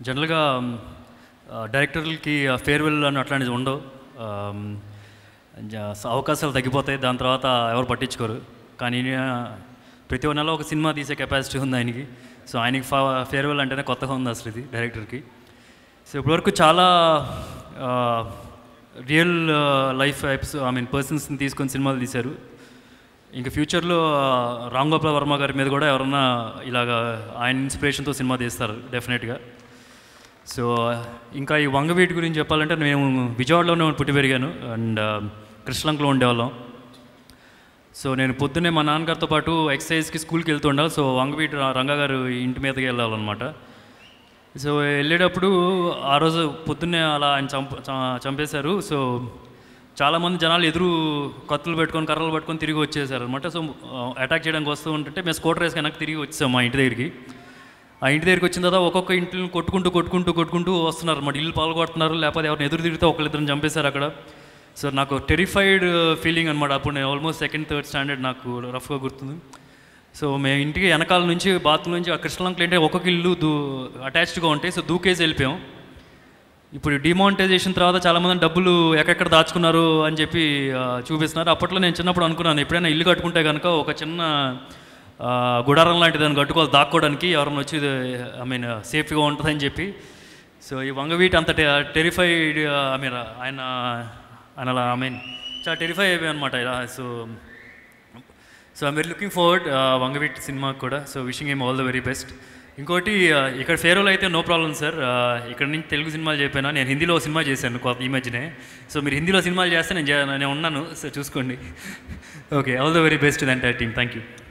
జనరల్గా ఆ, డైరెక్టర్లకి ఫేర్వెల్ అని అట్లాంటివి ఉండవు ఆమ్, జ- అవకాశాలు తగ్గిపోతాయి దాని తర్వాత ఎవరు పట్టించుకోరు కానీ ఈయన ప్రతి ఒక్క నెల ఒక సినిమా తీసే కెపాసిటీ ఉంది ఆయనకి సో ఆయనకి ఫా ఫేర్వెల్ అంటేనే కొత్తగా ఉంది అసలు ఇది డైరెక్టర్కి సో ఇప్పటివరకు చాలా real life types I mean పర్సన్స్ని తీసుకొని సినిమాలు తీశారు ఇంకా ఫ్యూచర్లో రామ్ గోపాల్ వర్మ గారి మీద కూడా ఎవరన్నా ఇలాగ ఆయన ఇన్స్పిరేషన్తో సినిమా తీస్తారు డెఫినెట్గా సో ఇంకా ఈ వంగవీటి గురించి చెప్పాలంటే మేము విజయవాడలోనే పుట్టి పెరిగాను అండ్ కృష్ణలంకలో ఉండేవాళ్ళం సో నేను పొద్దున్నే మా నాన్నగారితో పాటు ఎక్సర్సైజ్కి స్కూల్కి వెళ్తుండాలి సో వంగవీటి రా- రంగా గారు ఇంటి మీదకి వెళ్ళాలన్నమాట సో వెళ్ళేటప్పుడు ఆ రోజు పొద్దున్నే అలా ఆయన చంప చ- చంపేశారు సో చాలామంది జనాలు ఎదురు కత్తులు పెట్టుకొని కర్రలు పట్టుకొని తిరిగి వచ్చేసారు అనమాట సో అటాక్ చేయడానికి వస్తూ ఉంటుంటే మేము స్కూటర్ వేసుకొని వెనక్కి తిరిగి వచ్చాం మా ఇంటి దగ్గరికి ఆ ఇంటి దగ్గరికి వచ్చిన తర్వాత ఒక్కొక్క ఇంటిని కొట్టుకుంటూ కొట్టుకుంటూ కొట్టుకుంటూ వస్తున్నారు అన్నమాట ఇల్లు పాల్గొడుతున్నారు లేకపోతే ఎవరిని ఎదురు తిరిగితే ఒకళ్ళిద్దరిని చంపేశారు అక్కడ సో నాకు టెరిఫైడ్ ఫీలింగ్ అనమాట అప్పుడు నేను ఆల్మోస్ట్ సెకండ్ థర్డ్ స్టాండర్డ్ నాకు రఫ్గా గుర్తుంది సో మేము ఇంటికి వెనకాల నుంచి బాత్రూమ్ నుంచి ఆ కృష్ణలంకలు అంటే ఒక్కొక్క ఇల్లు దూ అటాచ్డ్గా ఉంటాయి సో దూకేసి వెళ్ళిపోయాం ఇప్పుడు డిమానిటైజేషన్ తర్వాత చాలామంది డబ్బులు ఎక్కడెక్కడ దాచుకున్నారు అని చెప్పి ఆ, చూపిస్తున్నారు అప్పట్లో నేను చిన్నప్పుడు అనుకున్నాను ఎప్పుడైనా ఇల్లు కట్టుకుంటే కనుక ఒక చిన్న ఆ, గుడారం లాంటి దాన్ని కట్టుకోవాలి దాక్కోవడానికి ఎవరైనా వచ్చి ఐ మీన్ సేఫ్గా ఉంటుందని చెప్పి సో ఈ వంగవీటి అంత టెరిఫైడ్ ఐ మీన్ ఆయన ఆయన అలా ఐ మీన్ చాలా టెరిఫై అయిపోయాయి అనమాట ఇలా so so I'm very looking forward Vangaveeti సినిమాకి కూడా so wishing them all the very best ఇంకోటి uh, ఇక్కడ ఫేరోలో అయితే నో ప్రాబ్లం సార్ ఇక్కడ నుంచి తెలుగు సినిమాలు చెప్పాను నేను హిందీలో ఒక సినిమా చేశాను కొత్త ఈ మధ్యనే సో మీరు హిందీలో సినిమాలు చేస్తే నేను చే- నేను ఉన్నాను సో చూసుకోండి okay all the very best the entire team thank you